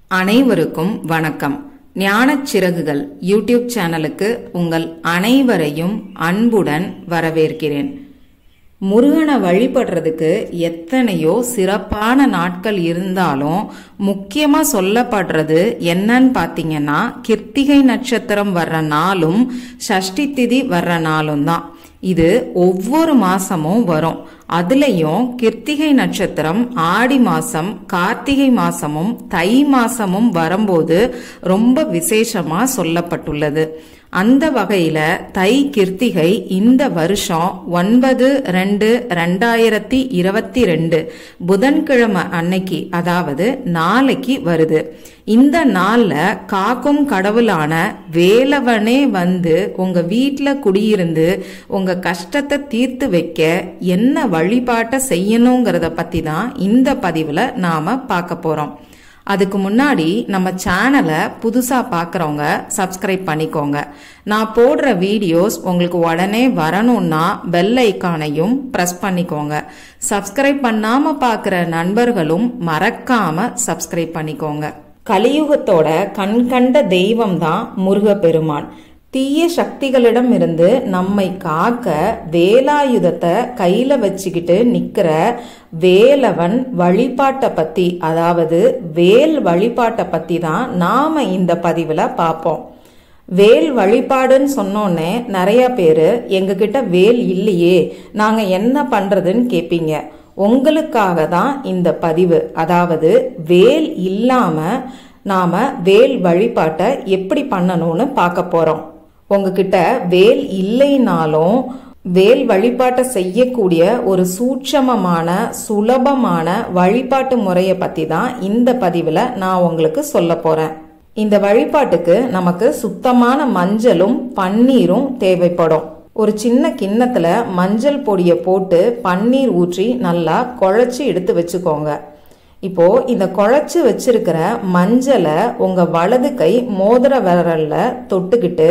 அனைவருக்கும் வணக்கம் ஞானச் சிறகுகள் யூடியூப் சேனலுக்கு உங்கள் அனைவரையும் அன்புடன் வரவேற்கிறேன் முருகனை வழிபடுறதுக்கு எத்தனையோ சிறப்பான நாட்கள் இருந்தாலும் முக்கியமா சொல்லப்படுறது என்னன்னு பாத்தீங்கன்னா கிருத்திகை நட்சத்திரம் வர்ற நாளும் சஷ்டி திதி வர்ற நாளும் தான் இது ஒவ்வொரு மாசமும் வரும் அதுலயும் கிருத்திகை நட்சத்திரம் ஆடி மாசம் கார்த்திகை மாசமும் தை மாசமும் வரும்போது ரொம்ப விசேஷமா சொல்லப்பட்டுள்ளது அந்த வகையில தை கிருத்திகை இந்த வருஷம் ஒன்பது ரெண்டு ரெண்டாயிரத்தி இருபத்தி ரெண்டு புதன்கிழமை அன்னைக்கு அதாவது நாளைக்கு வருது இந்த நாள்ல காக்கும் கடவுளான வேலவனே வந்து உங்க வீட்ல குடியிருந்து உங்க கஷ்டத்தை தீர்த்து வைக்க என்ன வழிபாட்டை செய்யணுங்கிறத பத்தி தான் இந்த பதிவுல நாம பார்க்க போறோம் அதுக்கு முன்னாடி நம்ம சேனலை புதுசா பார்க்குறவங்க சப்ஸ்கிரைப் பண்ணிக்கோங்க நான் போடுற வீடியோஸ் உங்களுக்கு உடனே வரணும்னா பெல் ஐக்கானையும் ப்ரெஸ் பண்ணிக்கோங்க சப்ஸ்கிரைப் பண்ணாம பார்க்குற நண்பர்களும் மறக்காம சப்ஸ்கிரைப் பண்ணிக்கோங்க கலியுகத்தோட கண்கண்ட தெய்வம் தான் முருகப்பெருமான் தீய சக்திகளிடம் இருந்து நம்மை காக்க வேலாயுதத்தை கையில வச்சுக்கிட்டு நிக்கிற வேலவன் வழிபாட்டை பத்தி அதாவது வேல் வழிபாட்டை பத்தி தான் நாம இந்த பதிவுல பார்ப்போம் வேல் வழிபாடுன்னு சொன்னோன்னே நிறைய பேரு எங்ககிட்ட வேல் இல்லையே நாங்க என்ன பண்றதுன்னு கேட்பீங்க உங்களுக்காக தான் இந்த பதிவு அதாவது வேல் இல்லாம நாம வேல் வழிபாட்டை எப்படி பண்ணணும்னு பார்க்க போறோம் உங்ககிட்ட வேல் இல்லைனாலும் வேல் வழிபாட்டை செய்யக்கூடிய ஒரு சூட்சமமான சுலபமான வழிபாட்டு முறையை பத்தி தான் இந்த பதிவுல நான் உங்களுக்கு சொல்ல போறேன் இந்த வழிபாட்டுக்கு நமக்கு சுத்தமான மஞ்சளும் பன்னீரும் தேவைப்படும் ஒரு சின்ன கிண்ணத்துல மஞ்சள் பொடியை போட்டு பன்னீர் ஊற்றி நல்லா குழச்சி எடுத்து வச்சுக்கோங்க இப்போ இந்த குழச்சி வச்சிருக்கிற மஞ்சளை உங்க வலது கை மோதிர விரல்ல தொட்டுக்கிட்டு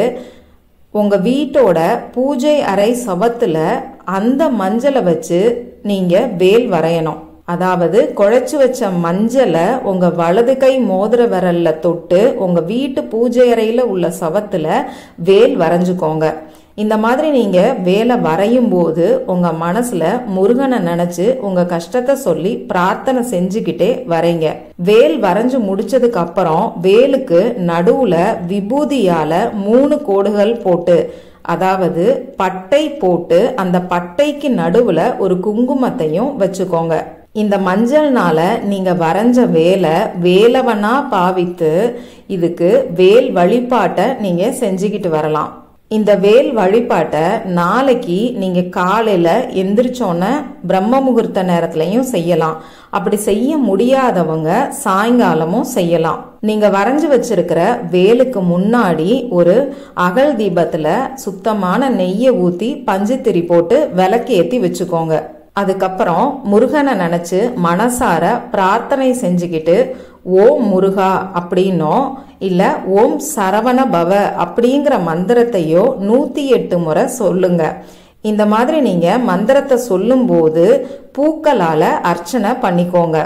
உங்க வீட்டோட பூஜை அறை சவத்துல அந்த மஞ்சளை வச்சு நீங்க வேல் வரையணும் அதாவது குழைச்சு வச்ச மஞ்சளை உங்க வலது கை மோதிர விரல்ல தொட்டு உங்க வீட்டு பூஜை அறையில உள்ள சவத்துல வேல் வரைஞ்சுக்கோங்க இந்த மாதிரி நீங்க வேலை வரையும் போது உங்க மனசுல முருகனை நினைச்சு உங்க கஷ்டத்தை சொல்லி பிரார்த்தனை செஞ்சுக்கிட்டே வரைங்க வேல் வரைஞ்சு முடிச்சதுக்கு அப்புறம் வேலுக்கு நடுவுல விபூதியால மூணு கோடுகள் போட்டு அதாவது பட்டை போட்டு அந்த பட்டைக்கு நடுவுல ஒரு குங்குமத்தையும் வச்சுக்கோங்க இந்த மஞ்சள்னால நீங்க வரைஞ்ச வேலை வேலவனா பாவித்து இதுக்கு வேல் வழிபாட்டை நீங்க செஞ்சுக்கிட்டு வரலாம் இந்த வேல் வழிபாட்டை நாளைக்கு நீங்க காலையில எந்திரிச்சோன்ன பிரம்ம முகூர்த்த நேரத்திலையும் செய்யலாம் அப்படி செய்ய முடியாதவங்க சாயங்காலமும் செய்யலாம் நீங்க வரைஞ்சு வச்சிருக்கிற வேலுக்கு முன்னாடி ஒரு அகல் தீபத்துல சுத்தமான நெய்யை ஊத்தி பஞ்சுத்திரி போட்டு விளக்கு ஏத்தி வச்சுக்கோங்க அதுக்கப்புறம் முருகனை நினைச்சு மனசார பிரார்த்தனை செஞ்சுக்கிட்டு ஓம் முருகா அப்படின்னோ இல்ல ஓம் சரவண பவ அப்படிங்கிற மந்திரத்தையோ நூத்தி எட்டு முறை சொல்லுங்க இந்த மாதிரி நீங்க மந்திரத்தை சொல்லும்போது பூக்களால அர்ச்சனை பண்ணிக்கோங்க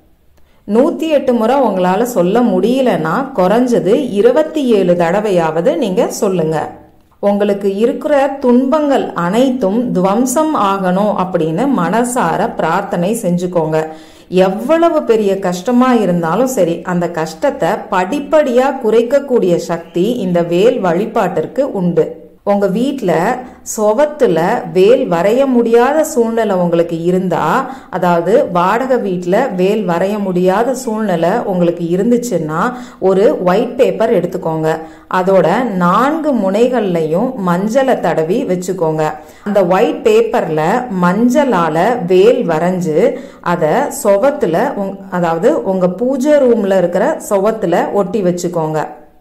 நூத்தி எட்டு முறை உங்களால சொல்ல முடியலன்னா குறைஞ்சது இருபத்தி ஏழு தடவையாவது நீங்க சொல்லுங்க உங்களுக்கு இருக்கிற துன்பங்கள் அனைத்தும் துவம்சம் ஆகணும் அப்படின்னு மனசார பிரார்த்தனை செஞ்சுக்கோங்க எவ்வளவு பெரிய கஷ்டமா இருந்தாலும் சரி அந்த கஷ்டத்தை படிப்படியா குறைக்கக்கூடிய சக்தி இந்த வேல் வழிபாட்டிற்கு உண்டு உங்க வீட்டில் சுவத்துல வேல் வரைய முடியாத சூழ்நிலை உங்களுக்கு இருந்தா அதாவது வாடகை வீட்டில் வேல் வரைய முடியாத சூழ்நிலை உங்களுக்கு இருந்துச்சுன்னா ஒரு ஒயிட் பேப்பர் எடுத்துக்கோங்க அதோட நான்கு முனைகள்லையும் மஞ்சளை தடவி வச்சுக்கோங்க அந்த ஒயிட் பேப்பர்ல மஞ்சளால வேல் வரைஞ்சு அதை சுவத்துல அதாவது உங்க பூஜை ரூம்ல இருக்கிற சுவத்துல ஒட்டி வச்சுக்கோங்க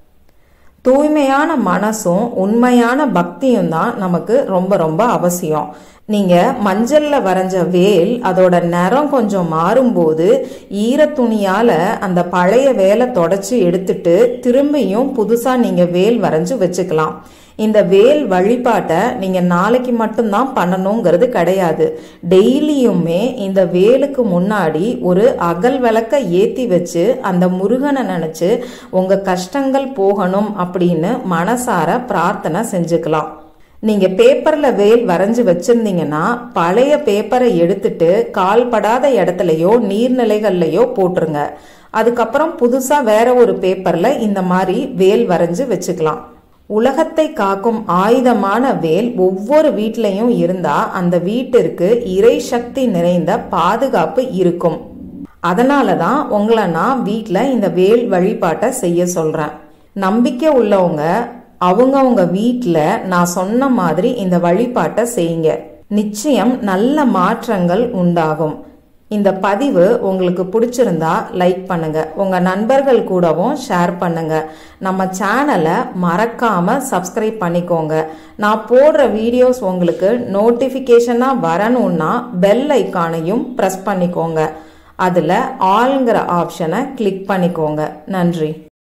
தூய்மையான மனசும் உண்மையான பக்தியும் தான் நமக்கு ரொம்ப ரொம்ப அவசியம் நீங்க மஞ்சள்ல வரைஞ்ச வேல் அதோட நிறம் கொஞ்சம் மாறும்போது ஈர துணியால அந்த பழைய வேலை தொடச்சி எடுத்துட்டு திரும்பியும் புதுசா நீங்க வேல் வரைஞ்சு வச்சுக்கலாம் இந்த வேல் வழிபாட்டை நீங்க நாளைக்கு மட்டும்தான் பண்ணணுங்கிறது கிடையாது டெய்லியுமே இந்த வேலுக்கு முன்னாடி ஒரு அகல் விளக்க ஏத்தி வச்சு அந்த முருகனை நினைச்சு உங்க கஷ்டங்கள் போகணும் அப்படின்னு மனசார பிரார்த்தனை செஞ்சுக்கலாம் நீங்க பேப்பர்ல வேல் வரைஞ்சு வச்சிருந்தீங்கன்னா பழைய பேப்பரை எடுத்துட்டு கால் படாத இடத்துலயோ நீர்நிலைகள்லயோ போட்டுருங்க அதுக்கப்புறம் புதுசா வேற ஒரு பேப்பர்ல இந்த மாதிரி வேல் வரைஞ்சு வச்சுக்கலாம் உலகத்தை காக்கும் ஆயுதமான வேல் ஒவ்வொரு வீட்லயும் இருந்தா அந்த வீட்டிற்கு இறை சக்தி நிறைந்த பாதுகாப்பு இருக்கும் அதனால தான் உங்களை நான் வீட்டில் இந்த வேல் வழிபாட்டை செய்ய சொல்றேன் நம்பிக்கை உள்ளவங்க அவங்கவுங்க வீட்டில் நான் சொன்ன மாதிரி இந்த வழிபாட்டை செய்யுங்க நிச்சயம் நல்ல மாற்றங்கள் உண்டாகும் இந்த பதிவு உங்களுக்கு பிடிச்சிருந்தா லைக் பண்ணுங்க உங்க நண்பர்கள் கூடவும் ஷேர் பண்ணுங்க நம்ம சேனலை மறக்காம சப்ஸ்கிரைப் பண்ணிக்கோங்க நான் போடுற வீடியோஸ் உங்களுக்கு நோட்டிபிகேஷனா வரணும்னா பெல் ஐக்கானையும் ப்ரெஸ் பண்ணிக்கோங்க அதுல ஆல்ங்கிற ஆப்ஷனை கிளிக் பண்ணிக்கோங்க நன்றி